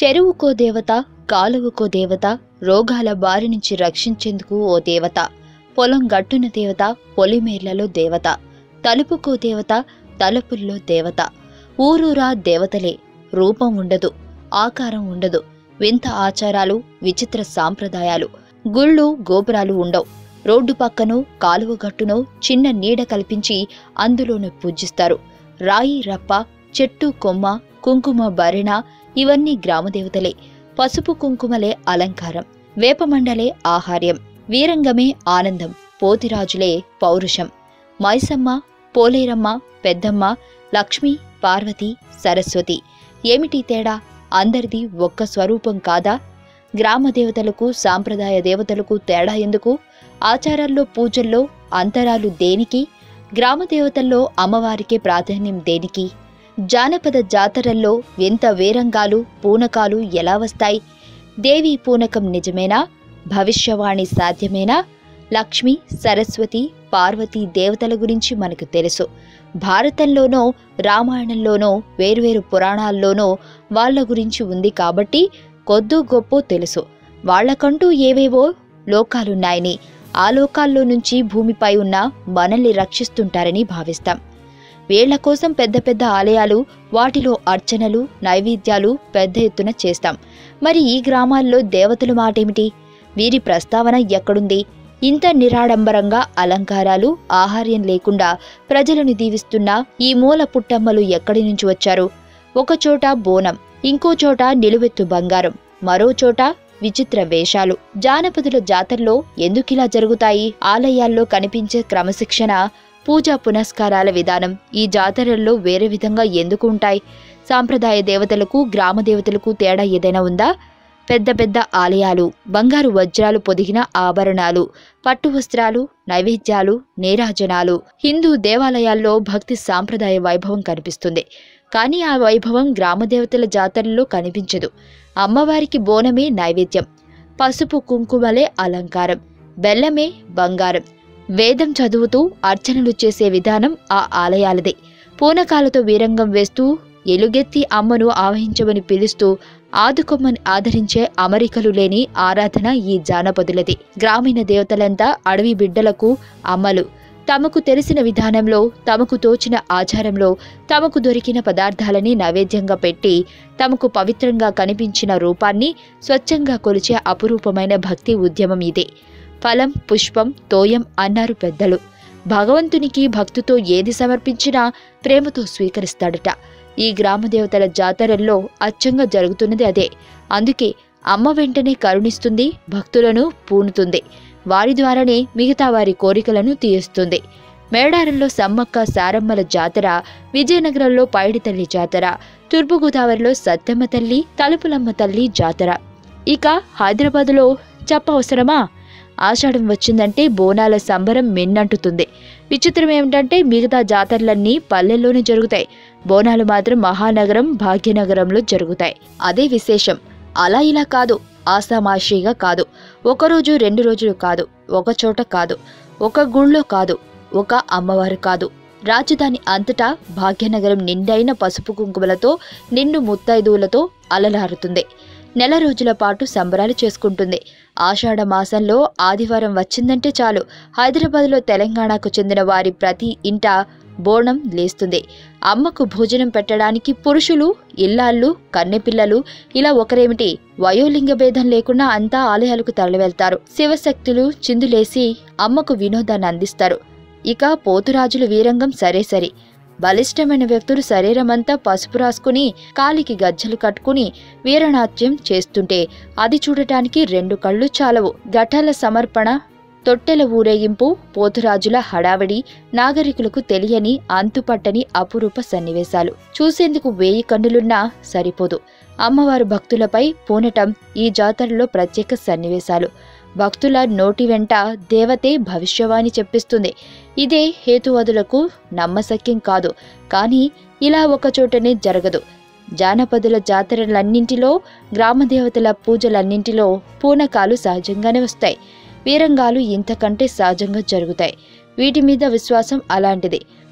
చెరువుకో దేవత కాలువకో దేవత రోగాల బారి నుంచి రక్షించేందుకు ఓ దేవత పొలం గట్టున దేవత పొలిమేర్లలో దేవత తలుపుకో దేవత తలుపుల్లో దేవత ఊరూరా దేవతలే రూపం ఉండదు ఆకారం ఉండదు వింత ఆచారాలు విచిత్ర సాంప్రదాయాలు గుళ్ళు గోపురాలు ఉండవు రోడ్డు పక్కనో కాలువ గట్టునో చిన్న నీడ కల్పించి అందులోనే పూజిస్తారు రాయి రప్ప చెట్టు కొమ్మ కుంకుమ భరిణ ఇవన్నీ గ్రామదేవతలే పసుపు కుంకుమలే అలంకారం వేపమండలే ఆహార్యం వీరంగమే ఆనందం పోతిరాజులే పౌరుషం మైసమ్మ పోలేరమ్మ పెద్దమ్మ లక్ష్మి పార్వతి సరస్వతి ఏమిటి తేడా అందరిది ఒక్క స్వరూపం కాదా గ్రామ దేవతలకు సాంప్రదాయ దేవతలకు తేడా ఎందుకు ఆచారాల్లో పూజల్లో అంతరాలు దేనికి గ్రామ దేవతల్లో అమ్మవారికే ప్రాధాన్యం దేనికి జానపద జాతరల్లో వింత వేరంగాలు పూనకాలు ఎలా వస్తాయి దేవి పూనకం నిజమేనా భవిష్యవాణి సాధ్యమేనా లక్ష్మి సరస్వతి పార్వతీ దేవతల గురించి మనకు తెలుసు భారతంలోనో రామాయణంలోనో వేర్వేరు పురాణాల్లోనో వాళ్ళ గురించి ఉంది కాబట్టి కొద్దు గొప్ప తెలుసు వాళ్ళకంటూ ఏవేవో లోకాలున్నాయని ఆ లోకాల్లో నుంచి భూమిపై ఉన్న మనల్ని రక్షిస్తుంటారని భావిస్తాం వీళ్ల కోసం పెద్ద పెద్ద ఆలయాలు వాటిలో అర్చనలు నైవేద్యాలు పెద్ద ఎత్తున చేస్తాం మరి ఈ గ్రామాల్లో దేవతల మాటేమిటి వీరి ప్రస్తావన ఎక్కడుంది ఇంత నిరాడంబరంగా అలంకారాలు ఆహార్యం లేకుండా ప్రజలను దీవిస్తున్న ఈ మూల పుట్టమ్మలు ఎక్కడి నుంచి వచ్చారు ఒకచోట బోనం ఇంకో చోట నిలువెత్తు బంగారం మరో చోట విచిత్ర వేషాలు జానపదుల జాతరలో ఎందుకిలా జరుగుతాయి ఆలయాల్లో కనిపించే క్రమశిక్షణ పూజా పునస్కారాల విధానం ఈ జాతరల్లో వేరే విధంగా ఎందుకు ఉంటాయి సాంప్రదాయ దేవతలకు గ్రామ దేవతలకు తేడా ఏదైనా ఉందా పెద్ద పెద్ద ఆలయాలు బంగారు వజ్రాలు పొదిగిన ఆభరణాలు పట్టు వస్త్రాలు నైవేద్యాలు నీరాజనాలు హిందూ దేవాలయాల్లో భక్తి సాంప్రదాయ వైభవం కనిపిస్తుంది కానీ ఆ వైభవం గ్రామదేవతల జాతరలో కనిపించదు అమ్మవారికి బోనమే నైవేద్యం పసుపు కుంకుమలే అలంకారం బెల్లమే బంగారం వేదం చదువుతూ అర్చనలు చేసే విధానం ఆ ఆలయాలదే పూనకాలతో వీరంగం వేస్తూ ఎలుగెత్తి అమ్మను ఆవహించమని పిలుస్తూ ఆదుకొమ్మని ఆదరించే అమరికలు లేని ఆరాధన ఈ జానపదులది గ్రామీణ దేవతలంతా అడవి బిడ్డలకు అమ్మలు తమకు తెలిసిన విధానంలో తమకు తోచిన ఆచారంలో తమకు దొరికిన పదార్థాలని నైవేద్యంగా పెట్టి తమకు పవిత్రంగా కనిపించిన రూపాన్ని స్వచ్ఛంగా కొలిచే అపురూపమైన భక్తి ఉద్యమం ఇదే ఫలం పుష్పం తోయం అన్నారు పెద్దలు భగవంతునికి భక్తితో ఏది సమర్పించినా ప్రేమతో స్వీకరిస్తాడట ఈ గ్రామదేవతల జాతరల్లో అచ్చంగా జరుగుతున్నది అదే అందుకే అమ్మ వెంటనే కరుణిస్తుంది భక్తులను పూనుతుంది వారి ద్వారానే మిగతా వారి కోరికలను తీరుస్తుంది మేడారంలో సమ్మక్క సారమ్మల జాతర విజయనగరంలో పైడితల్లి జాతర తూర్పుగోదావరిలో సత్తమ్మ తల్లి తలుపులమ్మ తల్లి జాతర ఇక హైదరాబాదులో చెప్పవసరమా ఆషాఢం వచ్చిందంటే బోనాల సంబరం మిన్నంటుతుంది విచిత్రం ఏమిటంటే మిగతా జాతరలన్నీ పల్లెల్లోనే జరుగుతాయి బోనాలు మాత్రం మహానగరం భాగ్యనగరంలో జరుగుతాయి అదే విశేషం అలా ఇలా కాదు ఆసామాషిగా కాదు ఒకరోజు రెండు రోజులు కాదు ఒక చోట కాదు ఒక గుళ్ళో కాదు ఒక అమ్మవారు కాదు రాజధాని అంతటా భాగ్యనగరం నిండైన పసుపు కుంకుమలతో నిండు ముత్తైదువులతో అలలారుతుంది నెల రోజుల పాటు సంబరాలు చేసుకుంటుంది ఆషాఢ మాసంలో ఆదివారం వచ్చిందంటే చాలు హైదరాబాద్లో తెలంగాణకు చెందిన వారి ప్రతి ఇంట బోనం లేస్తుంది అమ్మకు భోజనం పెట్టడానికి పురుషులు ఇల్లాళ్ళు కన్నెపిల్లలు ఇలా ఒకరేమిటి వయోలింగ భేదం లేకుండా అంతా ఆలయాలకు తరలివెళ్తారు శివశక్తులు చిందులేసి అమ్మకు వినోదాన్ని అందిస్తారు ఇక పోతురాజుల వీరంగం సరే సరి బలిష్టమైన వ్యక్తులు శరీరమంతా పసుపు రాసుకుని కాలికి గజ్జలు కట్టుకుని వీరనాట్యం చేస్తుంటే అది చూడటానికి రెండు కళ్ళు చాలవు ఘటాల సమర్పణ తొట్టెల ఊరేగింపు పోతురాజుల హడావిడి నాగరికులకు తెలియని అంతుపట్టని అపురూప సన్నివేశాలు చూసేందుకు వేయి కన్నులున్నా సరిపోదు అమ్మవారు భక్తులపై పూనటం ఈ జాతరలో ప్రత్యేక సన్నివేశాలు భక్తుల నోటి వెంట దేవతే భవిష్యవాణి చెప్పిస్తుంది ఇదే హేతువాదులకు నమ్మశక్యం కాదు కానీ ఇలా ఒకచోటనే జరగదు జానపదుల జాతరలన్నింటిలో గ్రామదేవతల పూజలన్నింటిలో పూనకాలు సహజంగానే వస్తాయి వీరంగాలు ఇంతకంటే సహజంగా జరుగుతాయి వీటి మీద విశ్వాసం అలాంటిది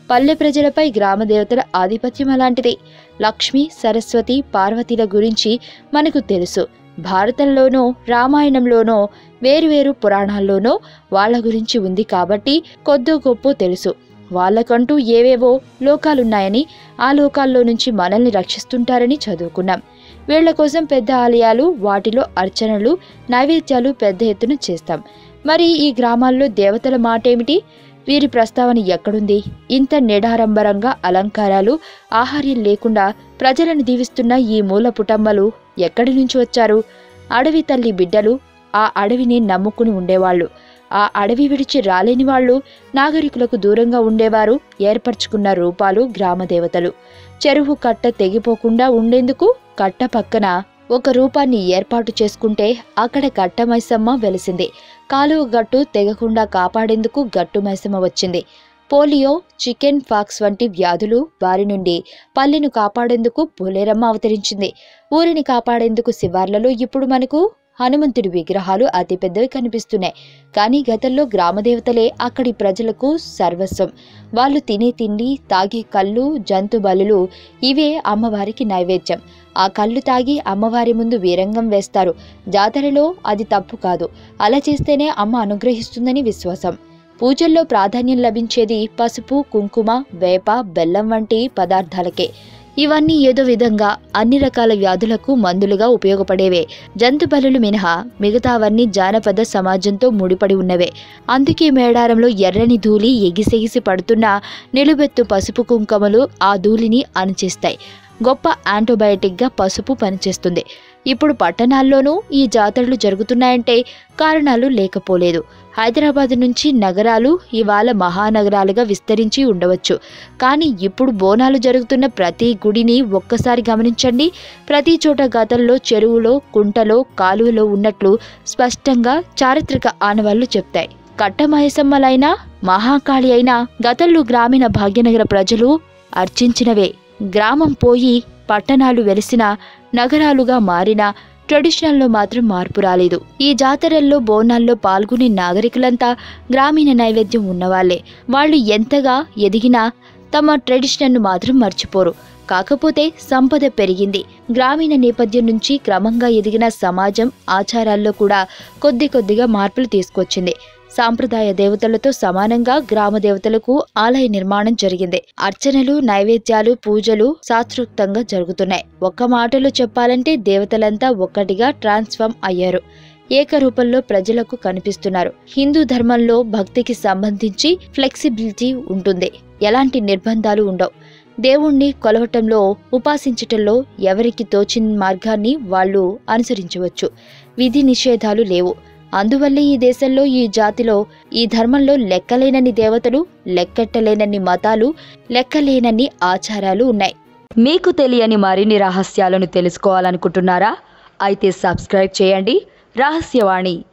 పల్లె ప్రజలపై గ్రామ దేవతల ఆధిపత్యం అలాంటిది లక్ష్మి సరస్వతి పార్వతీల గురించి మనకు తెలుసు భారతంలోనో రామాయణంలోనో వేరువేరు పురాణాల్లోనో వాళ్ళ గురించి ఉంది కాబట్టి కొద్దో గొప్ప తెలుసు వాళ్ళకంటూ ఏవేవో లోకాలున్నాయని ఆ లోకాల్లో నుంచి మనల్ని రక్షిస్తుంటారని చదువుకున్నాం వీళ్ల కోసం పెద్ద ఆలయాలు వాటిలో అర్చనలు నైవేద్యాలు పెద్ద ఎత్తున చేస్తాం మరి ఈ గ్రామాల్లో దేవతల మాటేమిటి వీరి ప్రస్తావన ఎక్కడుంది ఇంత నిడారంబరంగా అలంకారాలు ఆహార్యం లేకుండా ప్రజలను దీవిస్తున్న ఈ మూల పుటమ్మలు ఎక్కడి నుంచి వచ్చారు అడవి తల్లి బిడ్డలు ఆ అడవిని నమ్ముకుని ఉండేవాళ్ళు ఆ అడవి విడిచి రాలేని వాళ్ళు నాగరికులకు దూరంగా ఉండేవారు ఏర్పరచుకున్న రూపాలు గ్రామ దేవతలు చెరువు కట్ట తెగిపోకుండా ఉండేందుకు కట్ట పక్కన ఒక రూపాన్ని ఏర్పాటు చేసుకుంటే అక్కడ గట్ట మైసమ్మ వెలిసింది కాలువ గట్టు తెగకుండా కాపాడేందుకు గట్టు మైసమ్మ వచ్చింది పోలియో చికెన్ ఫాక్స్ వంటి వ్యాధులు వారి నుండి పల్లెను కాపాడేందుకు పోలేరమ్మ అవతరించింది ఊరిని కాపాడేందుకు శివార్లలో ఇప్పుడు మనకు హనుమంతుడి విగ్రహాలు అతిపెద్దవి కనిపిస్తున్నాయి కానీ గతంలో గ్రామదేవతలే అక్కడి ప్రజలకు సర్వస్వం వాళ్ళు తినే తిండి తాగే కళ్ళు జంతు బలులు ఇవే అమ్మవారికి నైవేద్యం ఆ కళ్ళు తాగి అమ్మవారి ముందు వీరంగం వేస్తారు జాతరలో అది తప్పు కాదు అలా చేస్తేనే అమ్మ అనుగ్రహిస్తుందని విశ్వాసం పూజల్లో ప్రాధాన్యం లభించేది పసుపు కుంకుమ వేప బెల్లం వంటి పదార్థాలకే ఇవన్నీ ఏదో విధంగా అన్ని రకాల వ్యాధులకు మందులుగా ఉపయోగపడేవే జంతు బలులు మినహా మిగతావన్నీ జానపద సమాజంతో ముడిపడి ఉన్నవే అందుకే మేడారంలో ఎర్రని ధూళి ఎగిసెగిసి పడుతున్న నిలుబెత్తు పసుపు కుంకుమలు ఆ ధూళిని అణిచేస్తాయి గొప్ప యాంటీబయాటిక్గా పసుపు పనిచేస్తుంది ఇప్పుడు పట్టణాల్లోనూ ఈ జాతరలు జరుగుతున్నాయంటే కారణాలు లేకపోలేదు హైదరాబాద్ నుంచి నగరాలు ఇవాళ మహానగరాలుగా విస్తరించి ఉండవచ్చు కానీ ఇప్పుడు బోనాలు జరుగుతున్న ప్రతి గుడిని ఒక్కసారి గమనించండి ప్రతి చోట గతంలో చెరువులో కుంటలో కాలువలో ఉన్నట్లు స్పష్టంగా చారిత్రక ఆనవాళ్లు చెప్తాయి కట్టమయసమ్మలైనా మహాకాళి అయినా గతంలో గ్రామీణ భాగ్యనగర ప్రజలు అర్చించినవే గ్రామం పోయి పట్టణాలు వెలిసిన నగరాలుగా మారిన ట్రెడిషనల్లో మాత్రం మార్పు రాలేదు ఈ జాతరల్లో బోనాల్లో పాల్గొనే నాగరికులంతా గ్రామీణ నైవేద్యం ఉన్నవాళ్లే వాళ్ళు ఎంతగా ఎదిగినా తమ ట్రెడిషనల్ను మాత్రం మర్చిపోరు కాకపోతే సంపద పెరిగింది గ్రామీణ నేపథ్యం నుంచి క్రమంగా ఎదిగిన సమాజం ఆచారాల్లో కూడా కొద్ది కొద్దిగా మార్పులు తీసుకొచ్చింది సాంప్రదాయ దేవతలతో సమానంగా గ్రామ దేవతలకు ఆలయ నిర్మాణం జరిగింది అర్చనలు నైవేద్యాలు పూజలు శాస్త్రోక్తంగా జరుగుతున్నాయి ఒక్క మాటలో చెప్పాలంటే దేవతలంతా ఒక్కటిగా ట్రాన్స్ఫార్మ్ అయ్యారు ఏకరూపంలో ప్రజలకు కనిపిస్తున్నారు హిందూ ధర్మంలో భక్తికి సంబంధించి ఫ్లెక్సిబిలిటీ ఉంటుంది ఎలాంటి నిర్బంధాలు ఉండవు దేవుణ్ణి కొలవటంలో ఉపాసించటంలో ఎవరికి తోచిన మార్గాన్ని వాళ్ళు అనుసరించవచ్చు విధి నిషేధాలు లేవు అందువల్లే ఈ దేశంలో ఈ జాతిలో ఈ ధర్మంలో లెక్కలేనన్ని దేవతలు లెక్కెట్టలేనన్ని మతాలు లెక్కలేనన్ని ఆచారాలు ఉన్నాయి మీకు తెలియని మరిన్ని రహస్యాలను తెలుసుకోవాలనుకుంటున్నారా అయితే సబ్స్క్రైబ్ చేయండి రహస్యవాణి